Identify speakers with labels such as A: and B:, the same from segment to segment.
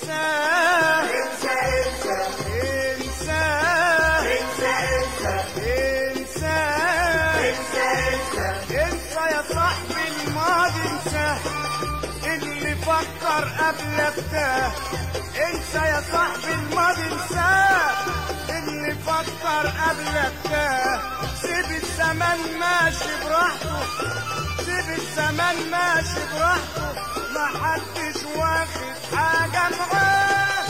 A: انساه
B: انسى انسى
A: انساه
B: انسى انسى
A: انساه
B: انسى انسى
A: انسى يا صاحبي الماضي انساه اللي فكر قبلك تاه انسى يا صاحبي الماضي انساه اللي فكر قبلك تاه سيب الزمان ماشي براحته سيب الزمان ماشي براحته ما حدش واخد حاجة معاه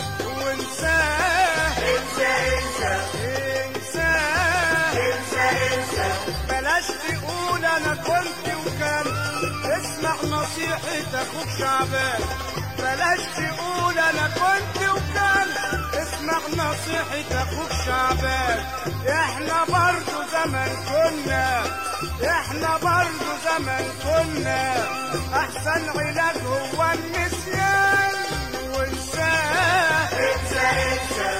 A: وانساه
B: انسى انسى
A: انساه
B: انسى انسى
A: بلاش تقول انا كنت وكان اسمع نصيحة اخوك شعبان بلاش تقول انا كنت وكان اسمع نصيحة اخوك شعبان احنا برضو زمان كنا احنا برضو زمان كنا احسن علاج هو النسيان وانساه
B: انسى انسى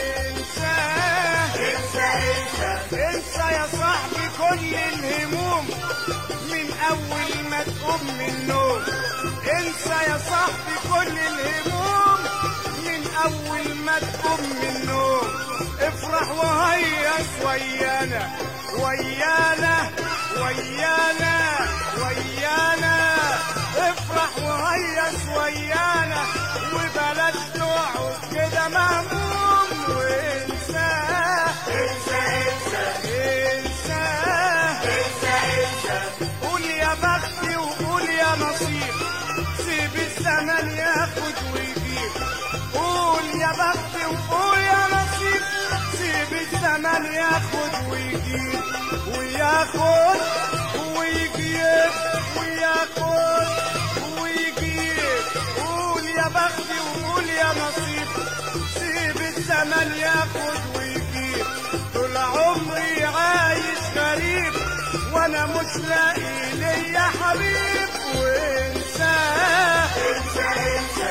A: انساه
B: انسى انسى
A: انسى يا صاحبي كل الهموم من اول ما تقوم من النوم انسى يا صاحبي كل الهموم من اول ما تقوم من النوم افرح وهيص ويانا ويانا ويانا ويانا افرح وهيص ويانا وبلاش تقعد كده مهموم وانساه
B: انسى انسى
A: انساه
B: انسى انسى
A: قول يا بختي وقول يا نصيب سيب الزمن ياخد ويجيب قول يا بختي وقول يا نصيب سيب الزمن ياخد ويجيب وياخد ويجيب وياخد ويجيب قول يا بختي وقول يا نصيب سيب الزمن ياخد ويجيب طول عمري عايش غريب وانا مش لاقي ليا حبيب وانساه
B: انسى انسى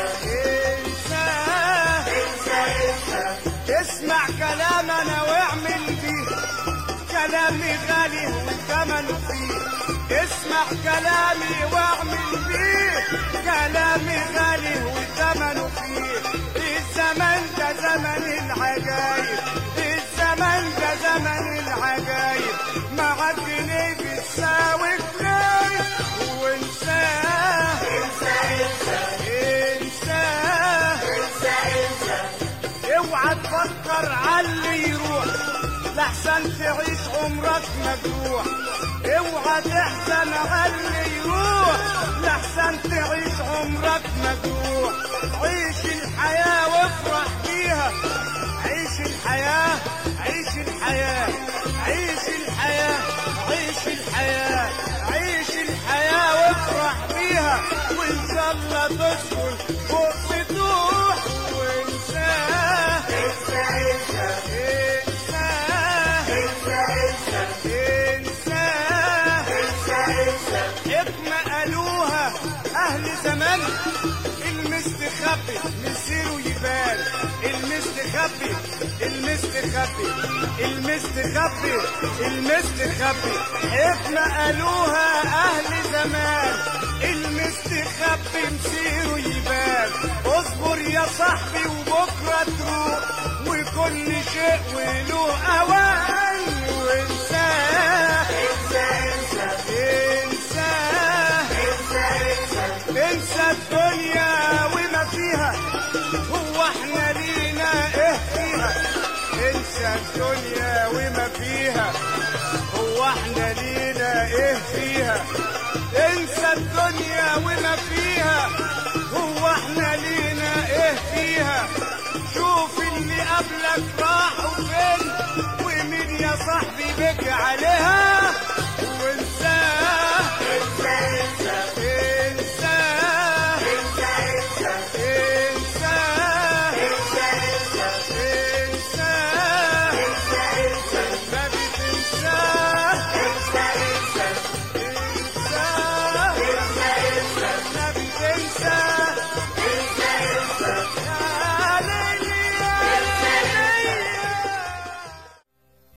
A: انساه
B: انسى انسى
A: اسمع كلام انا واعمل بيه كلامي غالي وثمنه فيه اسمع كلامي واعمل بيه كلامي غالي وثمنه فيه الزمن ده زمن العجايب الزمن ده زمن العجايب مع الجنيه بتساوي جنيه وانساه
B: انسى انسى
A: انساه
B: انسى انسى
A: اوعى تفكر عاللي يروح لحسن تعيش عمرك مجروح اوعى تحزن عاللي يروح لحسن تعيش عمرك مجروح عيش الحياة وافرح بيها عيش الحياة عيش الحياة عيش الحياة عيش الحياة عيش الحياة وافرح بيها وان شاء الله تسكن فوق سطوح وانساه
B: انسى انسى
A: انساه
B: انسى
A: انساه
B: انسى انسى
A: حكمة قالوها أهل زمان المستخبي مسيره يبان المستخبي المستخبي المستخبي المستخبي حكمة قالوها أهل زمان المستخبي مسيره يبان اصبر يا صاحبي وبكرة تروح وكل شيء وله أوان وانسى